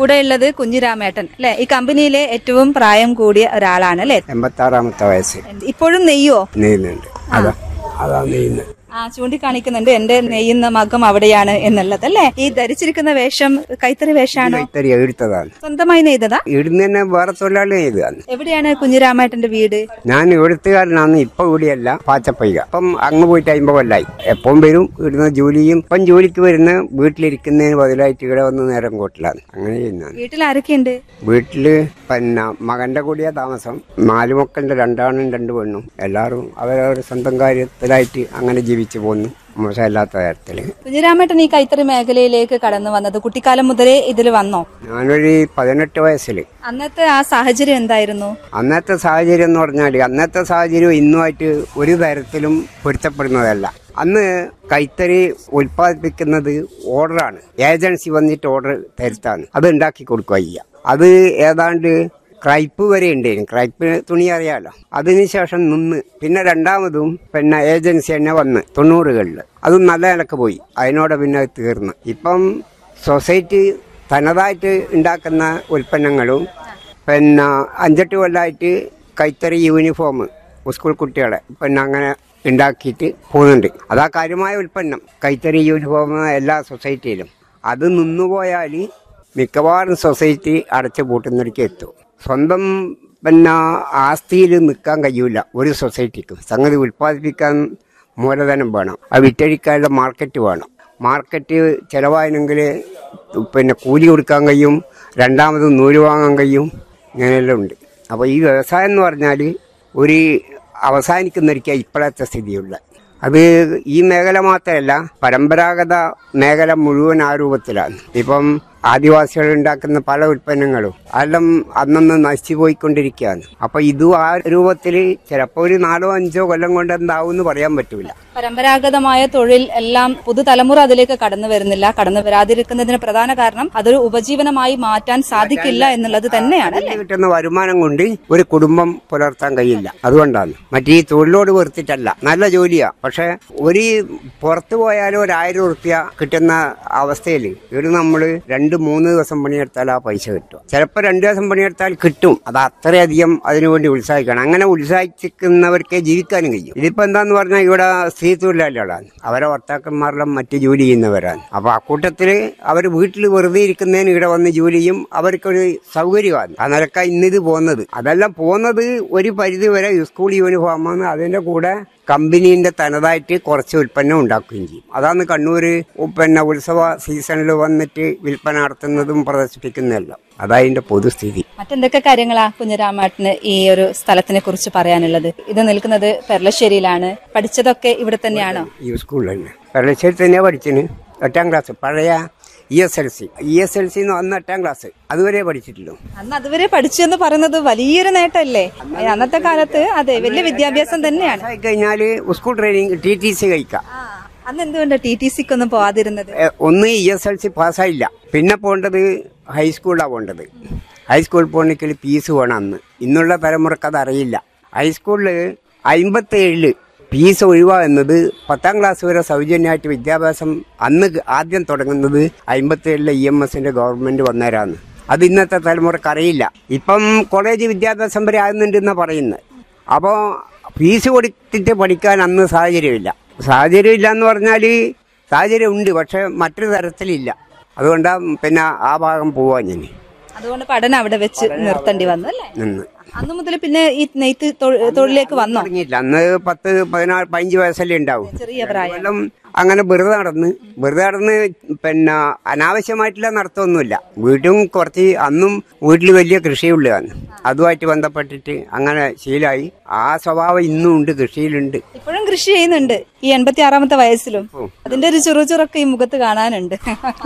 കൂടെ ഉള്ളത് കുഞ്ഞിരാമേട്ടൻ അല്ലെ ഈ കമ്പനിയിലെ ഏറ്റവും പ്രായം കൂടിയ ഒരാളാണ് അല്ലെ എൺപത്താറാമത്തെ വയസ്സ് ഇപ്പോഴും നെയ്യോ നെയ്യുന്നുണ്ട് അതാ അതാ നെയ്യുന്നത് ആ ചൂണ്ടിക്കാണിക്കുന്നുണ്ട് എന്റെ നെയ്യുന്ന മകം അവിടെയാണ് എന്നുള്ളത് അല്ലെ ഈ ധരിച്ചിരിക്കുന്ന വേഷം കൈത്തറി വേഷാണോ ഇത്തരി എടുത്തതാണ് സ്വന്തമായി നെയ്തതാ ഇവിടുന്ന് തന്നെ വേറെ തൊഴിലാളി നെയ്തതാണ് എവിടെയാണ് കുഞ്ഞിരാമേട്ടന്റെ വീട് ഞാൻ എഴുത്തുകാരനാണ് ഇപ്പൊ ഇവിടെയല്ല പാച്ചപ്പയ്യ അപ്പം അങ്ങ് പോയിട്ട് അമ്പത് കൊല്ലായി എപ്പം വരും ഇവിടുന്ന് ജോലിയും ഇപ്പം ജോലിക്ക് വരുന്ന വീട്ടിലിരിക്കുന്നതിന് ബദലായിട്ട് ഇവിടെ വന്ന് നേരം കൂട്ടിലാണ് അങ്ങനെ ചെയ്യുന്നതാണ് വീട്ടിൽ ആരൊക്കെയുണ്ട് വീട്ടില് പിന്നെ മകന്റെ കൂടിയ താമസം നാല് മക്കളുടെ രണ്ടാണും രണ്ട് പെണ്ണും എല്ലാവരും അവരവരുടെ സ്വന്തം കാര്യത്തിലായിട്ട് അങ്ങനെ ജീവിച്ചു പോന്നു മോശമില്ലാത്ത തരത്തില് കുഞ്ഞിരാമേട്ടൻ ഈ കൈത്തറി മേഖലയിലേക്ക് കടന്നു വന്നത് കുട്ടിക്കാലം മുതലേ ഇതിൽ വന്നോ ഞാനൊരു പതിനെട്ട് വയസ്സില് അന്നത്തെ ആ സാഹചര്യം എന്തായിരുന്നു അന്നത്തെ സാഹചര്യം എന്ന് പറഞ്ഞാൽ അന്നത്തെ സാഹചര്യം ഇന്നുമായിട്ട് ഒരു തരത്തിലും പൊരുത്തപ്പെടുന്നതല്ല അന്ന് കൈത്തറി ഉൽപ്പാദിപ്പിക്കുന്നത് ഓർഡറാണ് ഏജൻസി വന്നിട്ട് ഓർഡർ തരുത്താണ് അത് ഉണ്ടാക്കി കൊടുക്കുക ചെയ്യുക അത് ഏതാണ്ട് ക്രൈപ്പ് വരെ ഉണ്ടായിരുന്നു ക്രൈപ്പ് തുണി അറിയാലോ അതിനുശേഷം നിന്ന് പിന്നെ രണ്ടാമതും പിന്നെ ഏജൻസി തന്നെ വന്ന് തൊണ്ണൂറുകളിൽ അതും നല്ല നിലക്ക് പോയി അതിനോട് പിന്നെ അത് തീർന്നു ഇപ്പം സൊസൈറ്റി തനതായിട്ട് ഉണ്ടാക്കുന്ന ഉൽപ്പന്നങ്ങളും പിന്നെ അഞ്ചെട്ട് കൊല്ലമായിട്ട് കൈത്തറി യൂണിഫോം സ്കൂൾ കുട്ടികളെ പിന്നെ അങ്ങനെ ഉണ്ടാക്കിയിട്ട് പോകുന്നുണ്ട് അതാ കാര്യമായ ഉൽപ്പന്നം കൈത്തറി യൂണിഫോം എല്ലാ സൊസൈറ്റിയിലും അത് നിന്നുപോയാൽ മിക്കവാറും സൊസൈറ്റി അടച്ചു പൂട്ടുന്നിടയ്ക്ക് എത്തും സ്വന്തം പിന്നെ ആസ്തിയിൽ നിൽക്കാൻ കഴിയൂല ഒരു സൊസൈറ്റിക്കും സംഗതി ഉൽപ്പാദിപ്പിക്കാൻ മൂലധനം വേണം അത് വിറ്റഴിക്കാനുള്ള മാർക്കറ്റ് വേണം മാർക്കറ്റ് ചിലവായെങ്കിൽ പിന്നെ കൂലി കൊടുക്കാൻ കഴിയും രണ്ടാമത് നൂല് വാങ്ങാൻ കഴിയും ഇങ്ങനെയെല്ലാം ഉണ്ട് അപ്പോൾ ഈ വ്യവസായം എന്ന് പറഞ്ഞാൽ ഒരു അവസാനിക്കുന്നൊരിക്കൽ ഇപ്പോഴത്തെ സ്ഥിതിയുള്ള അത് ഈ മേഖല മാത്രമല്ല പരമ്പരാഗത മേഖല മുഴുവൻ ആ രൂപത്തിലാണ് ഇപ്പം ആദിവാസികൾ ഉണ്ടാക്കുന്ന പല ഉൽപ്പന്നങ്ങളും അതെല്ലാം അന്നന്ന് നശിച്ചു പോയിക്കൊണ്ടിരിക്കുകയാണ് അപ്പൊ ഇതും ആ രൂപത്തിൽ ചിലപ്പോൾ ഒരു നാലോ അഞ്ചോ കൊല്ലം കൊണ്ട് എന്താവും എന്ന് പറയാൻ പറ്റൂല പരമ്പരാഗതമായ തൊഴിൽ എല്ലാം പുതുതലമുറ അതിലേക്ക് കടന്നു വരുന്നില്ല കടന്നു വരാതിരിക്കുന്നതിന് പ്രധാന കാരണം അതൊരു ഉപജീവനമായി മാറ്റാൻ സാധിക്കില്ല എന്നുള്ളത് തന്നെയാണ് അതിൽ കിട്ടുന്ന വരുമാനം കൊണ്ട് ഒരു കുടുംബം പുലർത്താൻ കഴിയില്ല അതുകൊണ്ടാണ് മറ്റേ ഈ തൊഴിലോട് വെറുത്തിട്ടല്ല നല്ല ജോലിയാ പക്ഷെ ഒരു പുറത്തു പോയാലും ഒരു ആയിരം ഉറുപ്യ കിട്ടുന്ന അവസ്ഥയിൽ ഇവിടെ നമ്മൾ രണ്ട് മൂന്ന് ദിവസം പണിയെടുത്താൽ ആ പൈസ കിട്ടും ചിലപ്പോൾ രണ്ട് ദിവസം പണിയെടുത്താൽ കിട്ടും അത് അത്രയധികം അതിനുവേണ്ടി ഉത്സാഹിക്കണം അങ്ങനെ ഉത്സാഹിക്കുന്നവർക്കേ ജീവിക്കാനും കഴിയും ഇതിപ്പോ എന്താന്ന് പറഞ്ഞാൽ ഇവിടെ സ്ത്രീ തൊഴിലാളികളാണ് അവരെ ഭർത്താക്കന്മാരെല്ലാം മറ്റ് ജോലി ചെയ്യുന്നവരാണ് അപ്പൊ അക്കൂട്ടത്തില് അവർ വീട്ടിൽ വെറുതെ ഇരിക്കുന്നതിന് ഇവിടെ വന്ന് ജോലി ചെയ്യും അവർക്കൊരു സൗകര്യമാണ് ആ നിലക്ക ഇന്നിത് പോകുന്നത് അതെല്ലാം പോകുന്നത് ഒരു പരിധി വരെ സ്കൂൾ യൂണിഫോമാണ് അതിന്റെ കൂടെ കമ്പനീന്റെ തനതായിട്ട് കുറച്ച് ഉൽപ്പന്നം ഉണ്ടാക്കുകയും ചെയ്യും അതാണ് കണ്ണൂര് പിന്നെ ഉത്സവ സീസണിൽ വന്നിട്ട് വിൽപ്പന നടത്തുന്നതും പ്രദർശിപ്പിക്കുന്നതെല്ലാം അതതിന്റെ പൊതുസ്ഥിതി മറ്റെന്തൊക്കെ കാര്യങ്ങളാ കുഞ്ഞരാമേട്ടന് ഈ ഒരു സ്ഥലത്തിനെ കുറിച്ച് പറയാനുള്ളത് ഇത് നിൽക്കുന്നത് പെർളശ്ശേരിയിലാണ് പഠിച്ചതൊക്കെ ഇവിടെ തന്നെയാണോ ഈ സ്കൂളിൽ തന്നെ വെള്ളശ്ശേരി തന്നെയാണ് പഠിച്ചിന് എട്ടാം ക്ലാസ് പഴയ E S L C E S L C അന്ന് എട്ടാം ക്ലാസ് അതുവരെ പഠിച്ചിട്ടുള്ളൂ അന്ന് അതുവരെ പഠിച്ചു എന്ന് പറയുന്നത് വലിയൊരു നേട്ടമല്ലേ അന്നത്തെ കാലത്ത് അതെ വലിയ വിദ്യാഭ്യാസം തന്നെയാണ് ആയി കഴിഞ്ഞാല് school training T T C കഴിക്കാം ആ, അന്ന് എന്തുകൊണ്ട് ടി ടി സിക്ക് ഒന്നും പോവാതിരുന്നത് എ, ഒന്ന് ഇ എസ് എൽ സി പാസ്സായില്ല പിന്നെ പോകേണ്ടത് ഹൈസ്കൂളിലാണ് പോകേണ്ടത് ഹൈസ്കൂളിൽ പോകണമെങ്കിൽ ഫീസ് വേണം അന്ന് ഇന്നുള്ള തലമുറക്ക് അത് അറിയില്ല ഹൈസ്കൂളിൽ അമ്പത്തേഴില് ഫീസ് ഒഴിവാകുന്നത് പത്താം ക്ലാസ് വരെ സൗജന്യമായിട്ട് വിദ്യാഭ്യാസം അന്ന് ആദ്യം തുടങ്ങുന്നത് അമ്പത്തേഴിലെ ഇ എം എസിന്റെ ഗവൺമെന്റ് വന്നേരാന്ന് അത് ഇന്നത്തെ തലമുറക്ക് അറിയില്ല ഇപ്പം കോളേജ് വിദ്യാഭ്യാസം വരെ ആകുന്നുണ്ടെന്നാണ് പറയുന്നത് അപ്പോൾ ഫീസ് കൊടുത്തിട്ട് പഠിക്കാൻ അന്ന് സാഹചര്യമില്ല സാഹചര്യമില്ല എന്ന് പറഞ്ഞാൽ സാഹചര്യം ഉണ്ട് പക്ഷെ മറ്റൊരു തരത്തിലില്ല അതുകൊണ്ടാണ് പിന്നെ ആ ഭാഗം പോവാൻ ഞാൻ അതുകൊണ്ട് പഠനം അവിടെ വെച്ച് നിർത്തേണ്ടി വന്നു അല്ലേ നിന്ന് അന്ന് മുതൽ പിന്നെ ഈ നെയ്ത്ത് തൊഴി- തൊഴിലേക്ക് വന്നോ തുടങ്ങിയില്ല അന്ന് പത്ത് പതിനാറ് പതിനഞ്ച് വയസ്സല്ലേ ഉണ്ടാവും ചെറിയ പ്രായം കൊല്ലം അങ്ങനെ വെറുതെ നടന്ന് വെറുതെ നടന്ന് പിന്നെ അനാവശ്യമായിട്ടുള്ള നടത്തമൊന്നുമില്ല വീട്ടും കുറച്ച് അന്നും വീട്ടിൽ വലിയ കൃഷിയുള്ളതാണ് അതുമായിട്ട് ബന്ധപ്പെട്ടിട്ട് അങ്ങനെ ശീലമായി ആ സ്വഭാവം ഇന്നും ഉണ്ട് കൃഷിയിലുണ്ട് ഇപ്പോഴും കൃഷി ചെയ്യുന്നുണ്ട് ഈ എൺപത്തി ആറാമത്തെ വയസ്സിലും അതിന്റെ ഒരു ചുറുചുറൊക്കെ ഈ മുഖത്ത് കാണാനുണ്ട്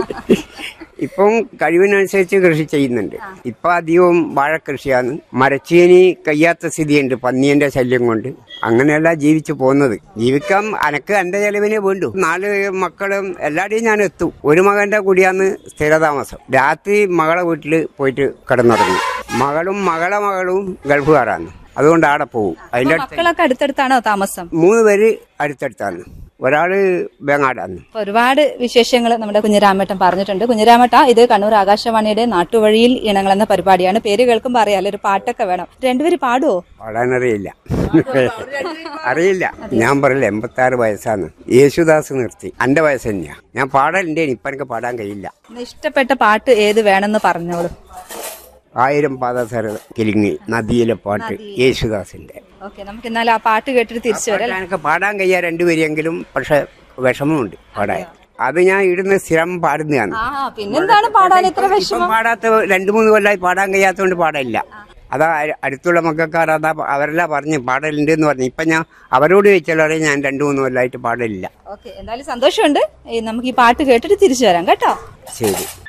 ഇപ്പം കഴിവിനനുസരിച്ച് കൃഷി ചെയ്യുന്നുണ്ട് ഇപ്പൊ അധികവും വാഴ കൃഷിയാണ് മരച്ചീനി കഴിയാത്ത സ്ഥിതിയുണ്ട് പന്നിയന്റെ ശല്യം കൊണ്ട് അങ്ങനെയല്ല ജീവിച്ചു പോകുന്നത് ജീവിക്കാൻ അനക്ക് എന്റെ ചെലവിനെ വേണ്ടു നാല് മക്കളും എല്ലാടെയും ഞാൻ എത്തും ഒരു മകന്റെ കൂടിയാണ് സ്ഥിരതാമസം രാത്രി മകളെ വീട്ടിൽ പോയിട്ട് കിടന്നുറങ്ങി മകളും മകളെ മകളും ഗൾഫുകാരാണ് അതുകൊണ്ട് ആടെ പോകും അതിന്റെ അടുത്ത് മക്കളൊക്കെ അടുത്തടുത്താണോ താമസം മൂന്ന് പേര് അടുത്തടുത്താണ് ഒരാള് വേങ്ങാടാന്ന് അപ്പൊ ഒരുപാട് വിശേഷങ്ങൾ നമ്മുടെ കുഞ്ഞിരാമേട്ടൻ പറഞ്ഞിട്ടുണ്ട് കുഞ്ഞിരാമേട്ട ഇത് കണ്ണൂർ ആകാശവാണിയുടെ നാട്ടുവഴിയിൽ ഇണങ്ങൾ എന്ന പരിപാടിയാണ് പേര് കേൾക്കുമ്പോൾ അറിയാലോ ഒരു പാട്ടൊക്കെ വേണം രണ്ടുപേര് പാടുവോ പാടാനറിയില്ല അറിയില്ല ഞാൻ പറയില്ല എൺപത്തി ആറ് വയസ്സാണ് യേശുദാസ് നിർത്തി എന്റെ വയസ്സ് തന്നെയാ ഞാൻ പാടലുണ്ടേ ഇപ്പൊ എനിക്ക് പാടാൻ കഴിയില്ല ഇന്ന് ഇഷ്ടപ്പെട്ട പാട്ട് ഏത് വേണമെന്ന് പറഞ്ഞോളൂ ആയിരം പാദസര കിലിങ്ങി നദിയിലെ പാട്ട് യേശുദാസിന്റെ ഓക്കെ നമുക്ക് എന്നാൽ ആ പാട്ട് കേട്ടിട്ട് തിരിച്ചു വരാം എനിക്ക് പാടാൻ കഴിയാ രണ്ടുപേരെങ്കിലും പക്ഷെ വിഷമമുണ്ട് പാടാൻ അത് ഞാൻ ഇടുന്ന സ്ഥിരം പാടുന്നതാണ് ആ പിന്നെന്താണ് പാടാൻ ഇത്ര വിഷമം ഇപ്പം പാടാത്ത രണ്ടു മൂന്ന് കൊല്ലമായി പാടാൻ കഴിയാത്തതുകൊണ്ട് പാടില്ല അതാ അ- അടുത്തുള്ള മക്കൾക്കാർ അതാ അവരെല്ലാം പറഞ്ഞ് പാടലുണ്ട് എന്ന് പറഞ്ഞു ഇപ്പൊ ഞാൻ അവരോട് ചോദിച്ചാൽ അറിയാം ഞാൻ രണ്ടു മൂന്ന് കൊല്ലമായിട്ട് പാടലില്ല ഓക്കെ എന്തായാലും സന്തോഷമുണ്ട് ഈ നമുക്ക് ഈ പാട്ട് കേട്ടിട്ട് തിരിച്ചു വരാം കേട്ടോ ശരി